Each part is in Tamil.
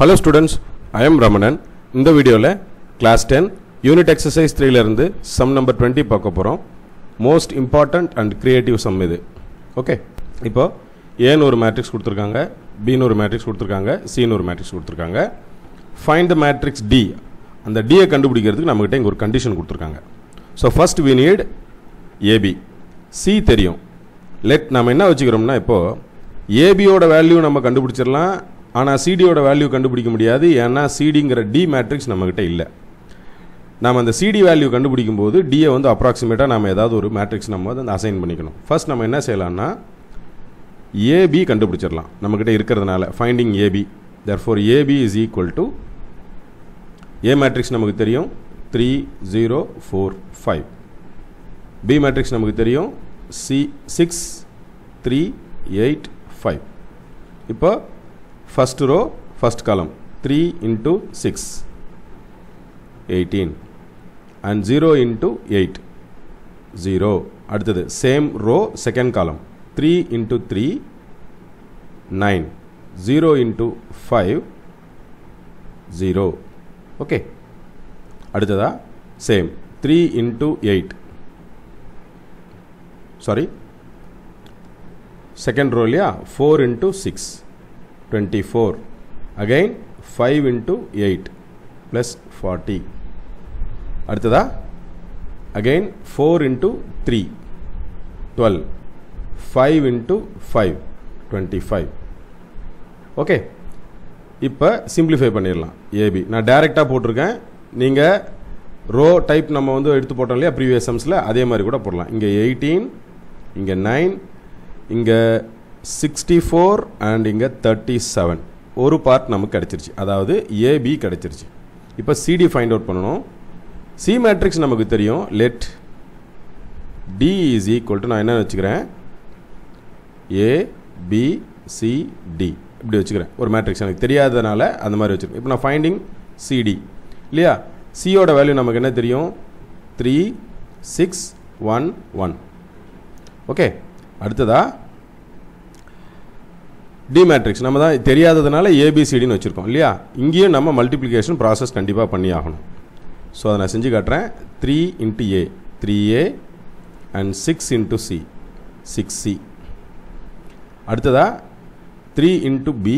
hello students I am Ramanan இந்த வீடியோவில் கிளாஸ் டென் யூனிட் எக்ஸசைஸ் த்ரீலேருந்து சம் நம்பர் டுவெண்ட்டி பார்க்க போகிறோம் most important and creative sum இது ஓகே இப்போ ஏன்னு ஒரு மேட்ரிக்ஸ் கொடுத்துருக்காங்க பின்னு ஒரு மேட்ரிக்ஸ் கொடுத்துருக்காங்க சின்னு ஒரு மேட்ரிக்ஸ் கொடுத்துருக்காங்க ஃபைண்ட் த மேட்ரிக்ஸ் டி அந்த டியை கண்டுபிடிக்கிறதுக்கு நம்மகிட்ட இங்கே ஒரு கண்டிஷன் கொடுத்துருக்காங்க so first we need AB C தெரியும் லெட் நம்ம என்ன வச்சுக்கிறோம்னா இப்போது ஏபியோட வேல்யூ நம்ம கண்டுபிடிச்சிடலாம் ஆனால் சிடியோட வேல்யூ கண்டுபிடிக்க முடியாது ஏன்னா சிடிங்கிற டி மேட்ரிக்ஸ் நம்மக்கிட்ட இல்லை நம்ம அந்த சிடி வேல்யூ கண்டுபிடிக்கும் போது டியை வந்து அப்ராக்சிமேட்டாக நம்ம ஏதாவது ஒரு மேட்ரிக்ஸ் நம்ம வந்து அசைன் பண்ணிக்கணும் ஃபர்ஸ்ட் நம்ம என்ன செய்யலாம்னா ஏபி கண்டுபிடிச்சிடலாம் நம்மக்கிட்ட இருக்கிறதுனால finding AB therefore AB is equal to A matrix நமக்கு தெரியும் three zero four five B matrix நமக்கு தெரியும் C six three eight five இப்போ first row first column three into six eighteen and zero into eight zero அடுத்தது same row second column three into three nine zero into five zero okay அடுத்ததா same three into eight sorry second row இல்லையா four into six twenty four again five into eight plus forty அடுத்ததா again four into three twelve five into five twenty five okay இப்போ சிம்பிளிஃபை பண்ணிடலாம் ஏபி நான் டைரெக்டாக போட்டிருக்கேன் நீங்கள் ரோ டைப் நம்ம வந்து எடுத்து போட்டோம் இல்லையா ப்ரீவியஸ் சம்ஸில் அதே மாதிரி கூட போடலாம் இங்கே எயிட்டீன் இங்கே நைன் இங்கே சிக்ஸ்டி ஃபோர் அண்ட் இங்கே தேர்ட்டி செவன் ஒரு பார்ட் நமக்கு கிடச்சிருச்சு அதாவது ஏபி கிடச்சிருச்சு இப்போ சிடி ஃபைண்ட் அவுட் பண்ணணும் சி மேட்ரிக்ஸ் நமக்கு தெரியும் let D is equal to நான் என்ன வச்சுக்கிறேன் ஏ பி சி டி இப்படி வச்சுக்கிறேன் ஒரு மேட்ரிக்ஸ் எனக்கு தெரியாததுனால அந்த மாதிரி வச்சுருக்கேன் இப்போ நான் ஃபைண்டிங் சிடி இல்லையா சியோட வேல்யூ நமக்கு என்ன தெரியும் three six one one okay அடுத்ததா டி மேட்ரிக்ஸ் நம்ம தான் தெரியாததுனால ஏபிசிடின்னு வச்சுருக்கோம் இல்லையா இங்கேயும் நம்ம மல்டிப்ளிகேஷன் ப்ராசஸ் கண்டிப்பாக பண்ணி ஆகணும் ஸோ அதை நான் செஞ்சு காட்டுறேன் three into A three A and six into C six C அடுத்ததா three into B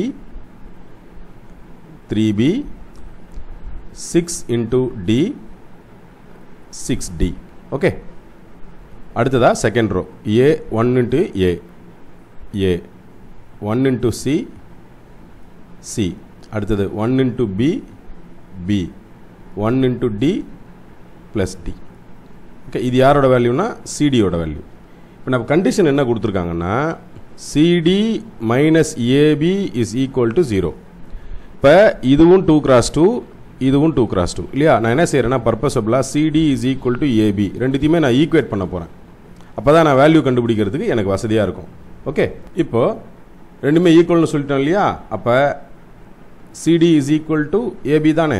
three B six into D six D okay அடுத்ததா second row A one into A A one into C C அடுத்தது one into B B one into D plus D okay இது யாரோட வேல்யூனா சிடியோட வேல்யூ இப்போ நம்ம கண்டிஷன் என்ன கொடுத்துருக்காங்கன்னா CD minus AB is equal to zero இப்போ இதுவும் டூ கிராஸ் டூ இதுவும் டூ கிராஸ் டூ இல்லையா நான் என்ன செய்கிறேன்னா பர்பஸபிளாக CD is equal to AB ரெண்டுத்தையுமே நான் ஈக்குவேட் பண்ண போகிறேன் அப்போ தான் நான் வேல்யூ கண்டுபிடிக்கிறதுக்கு எனக்கு வசதியாக இருக்கும் ஓகே இப்போது ரெண்டுமே ஈக்குவல்னு சொல்லிட்டோம் இல்லையா அப்போ CD is equal to AB தானே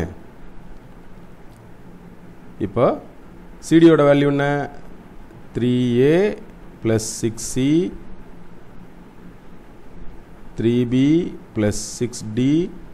இப்போ சிடியோட வேல்யூ என்ன three A plus six C three B plus six D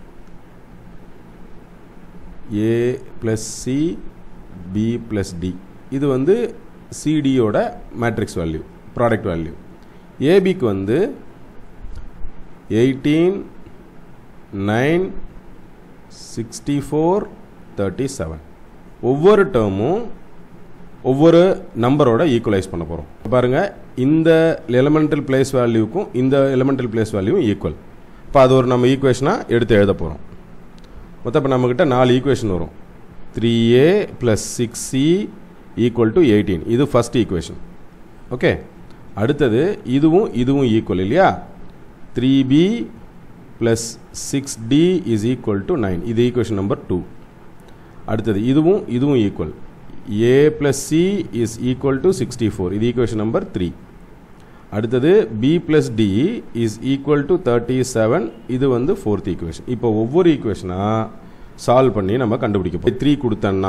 A plus C B plus D இது வந்து சிடியோட மேட்ரிக்ஸ் வேல்யூ ப்ராடக்ட் வேல்யூ ஏபிக்கு வந்து eighteen nine sixty four thirty seven ஒவ்வொரு டேர்மும் ஒவ்வொரு நம்பரோட ஈக்குவலைஸ் பண்ண போகிறோம் பாருங்கள் இந்த எலமெண்டல் பிளேஸ் வேல்யூக்கும் இந்த எலமெண்டல் பிளேஸ் வேல்யூவும் ஈக்குவல் இப்போ அது ஒரு நம்ம ஈக்குவேஷனாக எடுத்து எழுத போகிறோம் மொத்தம் இப்போ நம்மக்கிட்ட நாலு ஈக்குவேஷன் வரும் three A plus six C equal to eighteen இது ஃபஸ்ட் ஈக்குவேஷன் ஓகே அடுத்தது இதுவும் இதுவும் ஈக்குவல் இல்லையா three B plus six D is equal to nine இது ஈக்குவேஷன் நம்பர் டூ அடுத்தது இதுவும் இதுவும் equal A plus C is equal to sixty four இது ஈக்குவேஷன் நம்பர் த்ரீ அடுத்தது B plus D is equal to thirty seven இது வந்து ஃபோர்த் ஈக்குவேஷன் இப்போ ஒவ்வொரு ஈக்குவேஷனாக சால்வ் பண்ணி நம்ம கண்டுபிடிக்க போகிறோம் த்ரீ கொடுத்தோன்னா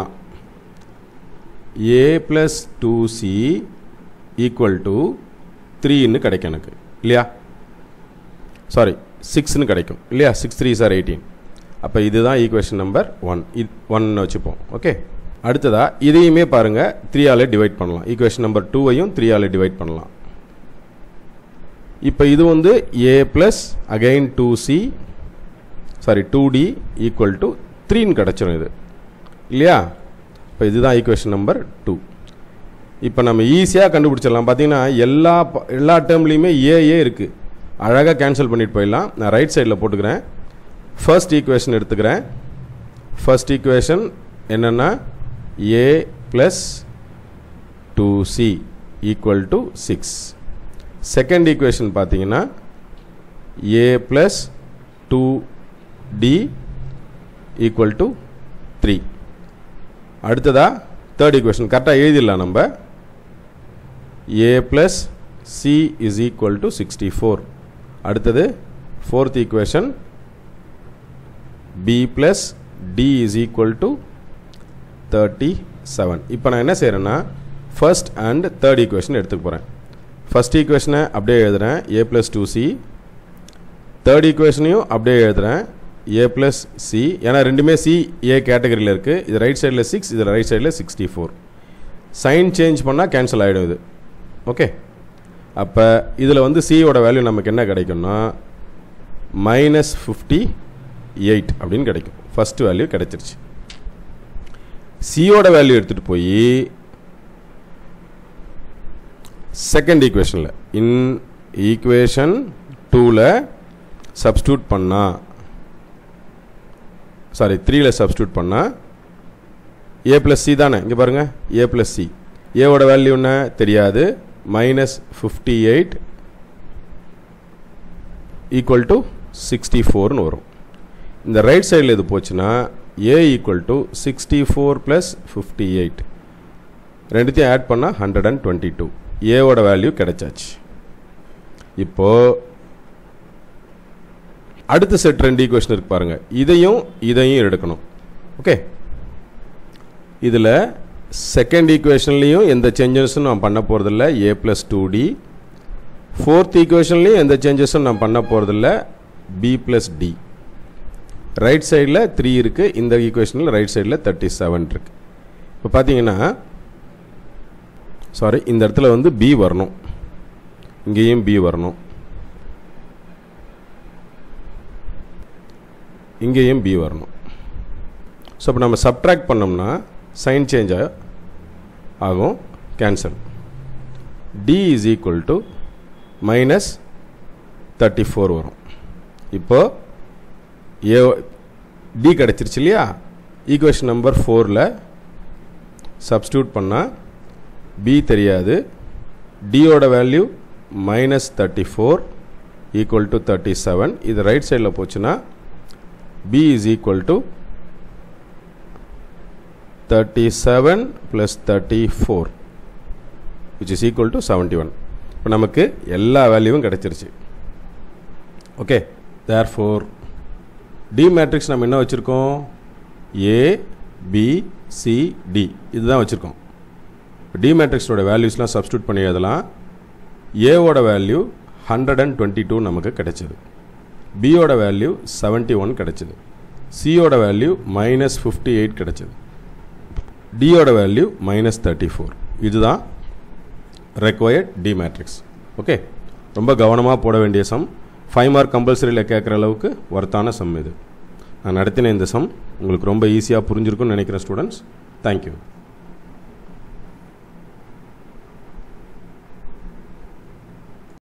A plus two C equal to த்ரீன்னு கிடைக்கும் எனக்கு இல்லையா சாரி சிக்ஸ்னு கிடைக்கும் இல்லையா சிக்ஸ் த்ரீ சார் எயிட்டீன் அப்போ இதுதான் ஈக்குவேஷன் நம்பர் ஒன் இது ஒன்னு வச்சுப்போம் ஓகே அடுத்ததா இதையுமே பாருங்கள் த்ரீயால் டிவைட் பண்ணலாம் ஈக்குவேஷன் நம்பர் டூவையும் த்ரீயால் டிவைட் பண்ணலாம் இப்போ இது வந்து A plus again two C sorry two D equal to த்ரீன்னு கிடச்சிரும் இது இல்லையா இப்போ இதுதான் ஈக்குவேஷன் நம்பர் டூ இப்போ நம்ம ஈஸியாக கண்டுபிடிச்சிடலாம் பார்த்தீங்கன்னா எல்லா ப- எல்லா டேர்ம்லேயுமே ஏஏ இருக்குது அழகாக கேன்சல் பண்ணிட்டு போயிடலாம் நான் ரைட் சைடில் போட்டுக்கிறேன் ஃபர்ஸ்ட் ஈக்குவேஷன் எடுத்துக்கிறேன் ஃபர்ஸ்ட் ஈக்குவேஷன் என்னென்னா A plus two C equal to six second equation பார்த்தீங்கன்னா A plus two D equal to three அடுத்ததா தேர்ட் ஈக்குவேஷன் கரெக்டாக எழுதிடலாம் நம்ம A plus C is equal to sixty four அடுத்தது fourth equation B plus D is equal to thirty seven இப்போ நான் என்ன செய்கிறேன்னா ஃபர்ஸ்ட் அண்ட் தேர்ட் ஈக்குவேஷன் எடுத்துக்க போகிறேன் ஃபர்ஸ்ட் ஈக்குவேஷனை அப்படியே எழுதுகிறேன் A plus two C third ஈக்குவேஷனையும் அப்படியே எழுதுகிறேன் ஏ ப்ளஸ் சி ஏன்னா ரெண்டுமே சி ஏ கேட்டகரியில் இருக்குது இது ரைட் சைடில் சிக்ஸ் இதில் ரைட் சைடில் சிக்ஸ்டி ஃபோர் சைன் சேஞ்ச் பண்ணால் கேன்சல் ஆகிடும் இது ஓகே அப்போ இதில் வந்து சியோட வேல்யூ நமக்கு என்ன கிடைக்கும்னா மைனஸ் ஃபிஃப்டி எயிட் அப்படின்னு கிடைக்கும் ஃபர்ஸ்ட் வேல்யூ கிடைச்சிருச்சு சியோட வேல்யூ எடுத்துகிட்டு போய் செகண்ட் ஈக்குவேஷனில் இன் ஈக்குவேஷன் டூவில் சப்ஸ்டியூட் பண்ணா சாரி த்ரீயில் சப்ஸ்டியூட் பண்ணால் ஏ ப்ளஸ் சி தானே இங்கே பாருங்கள் ஏ ப்ளஸ் சி ஏவோட வேல்யூ என்ன தெரியாது minus fifty eight equal to sixty ஃபோர்னு வரும் இந்த ரைட் சைடில் இது போச்சுன்னா A equal to sixty four plus fifty eight ரெண்டுத்தையும் ஆட் பண்ணால் ஹண்ட்ரட் அண்ட் டுவெண்ட்டி டூ ஏவோட வேல்யூ கிடைச்சாச்சு இப்போ அடுத்த செட் ரெண்டு ஈக்குவேஷன் இருக்கு பாருங்க இதையும் இதையும் எடுக்கணும் ஓகே இதில் செகண்ட் ஈக்குவேஷன்லேயும் எந்த சேஞ்சஸும் நான் பண்ண போகிறதில்ல A plus two D fourth ஈக்குவேஷன்லேயும் எந்த சேஞ்சஸும் நான் பண்ண போகிறதில்ல பி ப்ளஸ் டி ரைட் சைடில் த்ரீ இருக்குது இந்த ஈக்குவேஷனில் ரைட் சைடில் தேர்ட்டி செவன் இருக்குது இப்போ பார்த்தீங்கன்னா சாரி இந்த இடத்துல வந்து பி வரணும் இங்கேயும் பி வரணும் இங்கேயும் பி வரணும் ஸோ இப்போ நம்ம சப்ட்ராக்ட் பண்ணோம்னா சைன் சேஞ்ச் ஆகும் cancel D is equal to minus thirty four வரும் இப்போ ஏ டி கிடச்சிருச்சு இல்லையா ஈக்குவேஷன் நம்பர் ஃபோரில் சப்ஸ்டியூட் பண்ணால் பி தெரியாது டியோட value minus thirty four equal to thirty seven இது ரைட் சைடில் போச்சுன்னா b is equal to 37 plus 34 which is equal to 71 இப்போ நமக்கு எல்லா வேல்யூவும் கிடைச்சிருச்சு okay therefore D matrix நம்ம என்ன வச்சுருக்கோம் ஏ பி சி டி இதுதான் வச்சுருக்கோம் டி மேட்ரிக்ஸோட வேல்யூஸ்லாம் சப்ஸ்டியூட் பண்ணி எழுதலாம் ஏவோட value hundred and twenty two நமக்கு கிடைச்சது பியோட வேல்யூ செவன்ட்டி ஒன் கிடச்சிது சியோட வேல்யூ மைனஸ் ஃபிஃப்டி எயிட் கிடச்சிது டியோட வேல்யூ மைனஸ் தேர்ட்டி ஃபோர் இதுதான் ரெக்வயர்ட் டி மேட்ரிக்ஸ் ஓகே ரொம்ப கவனமாக போட வேண்டிய சம் ஃபைவ் மார்க் கம்பல்சரியில் கேட்குற அளவுக்கு ஒர்த்தான சம் இது நான் நடத்தின இந்த சம் உங்களுக்கு ரொம்ப ஈஸியாக புரிஞ்சிருக்கும்னு நினைக்கிறேன் ஸ்டூடெண்ட்ஸ் தேங்க்யூ